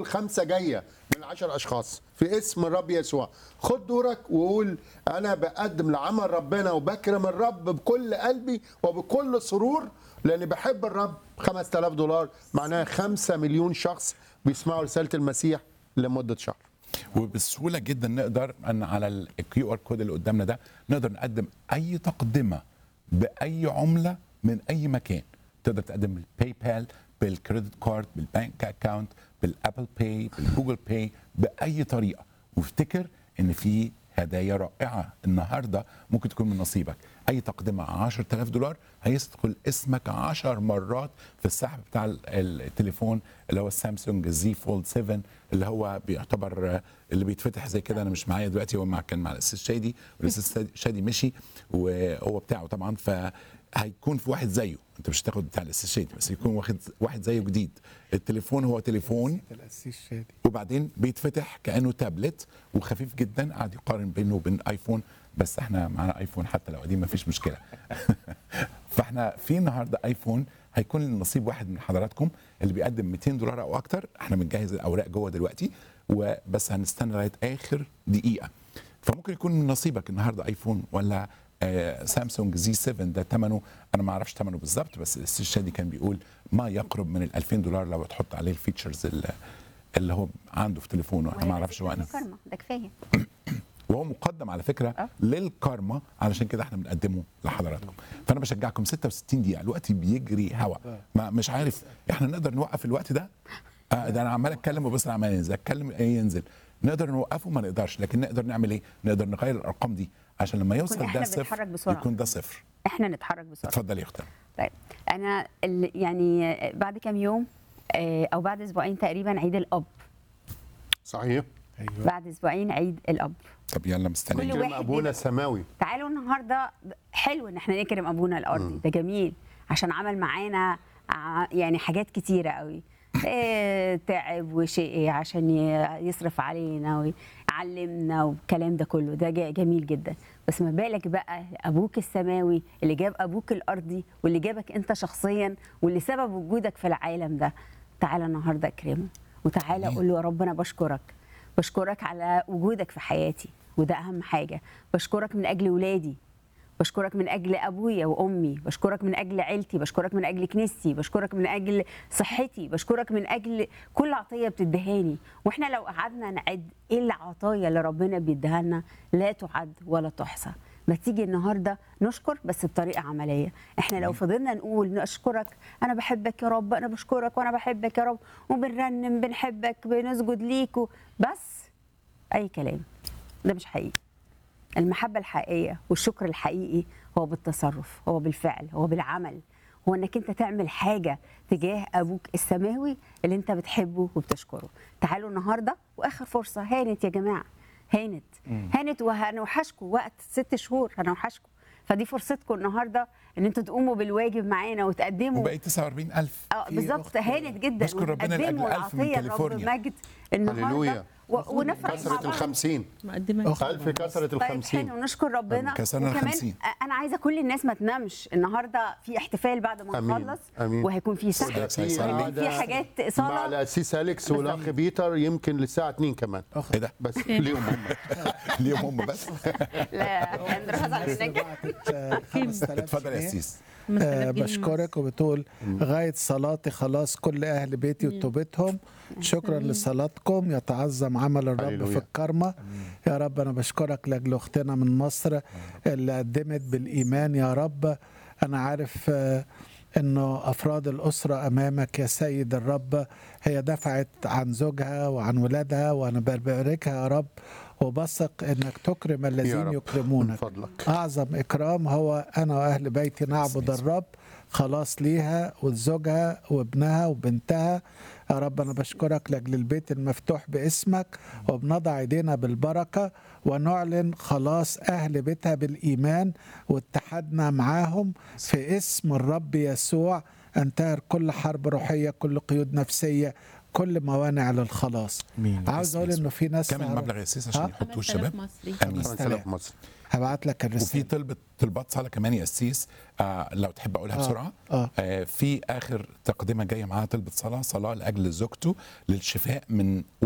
اول خمسه جايه من العشر اشخاص في اسم الرب يسوع خد دورك وقول انا بقدم لعمل ربنا وبكرم الرب بكل قلبي وبكل سرور لاني بحب الرب 5000 دولار معناها 5 مليون شخص بيسمعوا رساله المسيح لمده شهر وبسهوله جدا نقدر ان على الكيو ار كود اللي قدامنا ده نقدر نقدم اي تقدمه باي عمله من اي مكان تقدر تقدم بالباي بال بالكريدت كارد بالبنك اكاونت بالابل باي بالجوجل باي باي طريقه وافتكر ان في هدايا رائعه النهارده ممكن تكون من نصيبك اي تقدمه 10000 دولار هيدخل اسمك 10 مرات في السحب بتاع ال- التليفون اللي هو السامسونج زي فولد 7 اللي هو بيعتبر آه، اللي بيتفتح زي كده انا مش معايا دلوقتي هو مع كان مع الاستاذ شادي والاستاذ شادي مشي وهو بتاعه طبعا فهيكون في واحد زيه انت مش هتاخد بتاع الاستاذ شادي بس يكون واخد واحد زيه جديد التليفون هو تليفون القسيس شادي وبعدين بيتفتح كانه تابلت وخفيف جدا قاعد يقارن بينه وبين ايفون بس احنا معانا ايفون حتى لو قديم مفيش مشكله فاحنا في النهارده ايفون هيكون نصيب واحد من حضراتكم اللي بيقدم 200 دولار او اكتر احنا بنجهز الاوراق جوه دلوقتي وبس هنستنى لغايه اخر دقيقه فممكن يكون من نصيبك النهارده ايفون ولا آه سامسونج زي 7 ده ثمنه انا ما اعرفش ثمنه بالظبط بس الاستاذ شادي كان بيقول ما يقرب من ال 2000 دولار لو تحط عليه الفيتشرز اللي, اللي هو عنده في تليفونه انا ما اعرفش هو انا كارما ده كفايه وهو مقدم على فكره أه. للكارما علشان كده احنا بنقدمه لحضراتكم فانا بشجعكم 66 دقيقه الوقت بيجري هوا ما مش عارف احنا نقدر نوقف الوقت ده آه ده انا عمال اتكلم وبس عمال ينزل اتكلم ايه ينزل نقدر نوقفه ما نقدرش لكن نقدر نعمل ايه نقدر نغير الارقام دي عشان لما يوصل إحنا ده صفر بنتحرك بسرعة. يكون ده صفر احنا نتحرك بسرعه اتفضل يا اختي طيب انا ال- يعني بعد كام يوم آه، او بعد اسبوعين تقريبا عيد الاب صحيح ايوه بعد اسبوعين عيد الاب طب يلا مستنيين كل كلمة واحد ابونا ليه- السماوي تعالوا النهارده حلو ان احنا نكرم ابونا الارضي ده جميل عشان عمل معانا ع- يعني حاجات كتيره قوي إيه تعب وشقي عشان ي- يصرف علينا ويعلمنا والكلام ده كله ده جا- جميل جدا بس ما بالك بقى ابوك السماوي اللي جاب ابوك الارضي واللي جابك انت شخصيا واللي سبب وجودك في العالم ده تعالى النهارده اكرمه وتعالى قول له يا رب انا بشكرك بشكرك على وجودك في حياتي وده اهم حاجه بشكرك من اجل ولادي بشكرك من اجل ابويا وامي بشكرك من اجل عيلتي بشكرك من اجل كنيستي بشكرك من اجل صحتي بشكرك من اجل كل عطيه بتدهاني واحنا لو قعدنا نعد ايه العطايا اللي ربنا بيديها لنا لا تعد ولا تحصى ما تيجي النهارده نشكر بس بطريقه عمليه احنا لو فضلنا نقول نشكرك انا بحبك يا رب انا بشكرك وانا بحبك يا رب وبنرنم بنحبك بنسجد ليك و- بس اي كلام ده مش حقيقي المحبة الحقيقية والشكر الحقيقي هو بالتصرف هو بالفعل هو بالعمل هو انك انت تعمل حاجة تجاه ابوك السماوي اللي انت بتحبه وبتشكره تعالوا النهاردة واخر فرصة هانت يا جماعة هانت هانت وهنوحشكم وقت ست شهور هنوحشكم فدي فرصتكم النهارده ان انتوا تقوموا بالواجب معانا وتقدموا وبقيت 49000 اه في بالظبط أخت- هانت جدا بشكر ربنا وتقدموا لأجل ألف من العطية لرب كاليفورنيا. مجد النهارده هللويا. و- ونفرح مع كسرة بعض. الخمسين مقدمة أخ- ألف كسرة طيب الخمسين حلو نشكر ربنا كسرنا وكمان الخمسين. انا عايزه كل الناس ما تنامش النهارده في احتفال بعد ما أمين. نخلص أمين. وهيكون في سحب وده في وهيكون قعدة في حاجات مع صلاه الأسيس أليكس والأخ بيتر يمكن للساعة 2 كمان ايه ده بس اليوم هم اليوم هم بس لا اندرو هزعل منك بعتت آه، 5000 اتفضل يا جنيه. سيس آه، بشكرك وبتقول غاية صلاتي خلاص كل أهل بيتي وتوبتهم شكرا لصلاتكم يتعظم عمل الرب هللويا. في الكرمة يا رب أنا بشكرك لأجل أختنا من مصر اللي قدمت بالإيمان يا رب أنا عارف آه، انه افراد الاسره امامك يا سيد الرب هي دفعت عن زوجها وعن ولادها وانا بباركها يا رب وبثق انك تكرم يا الذين رب من يكرمونك فضلك أعظم إكرام هو أنا وأهل بيتي نعبد الرب خلاص ليها وزوجها وابنها وبنتها يا رب أنا بشكرك لأجل البيت المفتوح باسمك وبنضع إيدينا بالبركة ونعلن خلاص أهل بيتها بالإيمان واتحادنا معاهم في اسم الرب يسوع انتهر كل حرب روحية كل قيود نفسية كل موانع للخلاص مين؟ عاوز اسم اقول يسوع. انه في ناس كم تعرف- المبلغ يا سيس عشان ها؟ يحطوه 5000 الشباب مصري امين 5000 مصري هبعت لك وفي الرسالة طلبة طلبات صلاة كمان يا قسيس آه لو تحب اقولها آه، بسرعة آه. آه في اخر تقدمة جاية معاها طلبة صلاة صلاة لاجل زوجته للشفاء من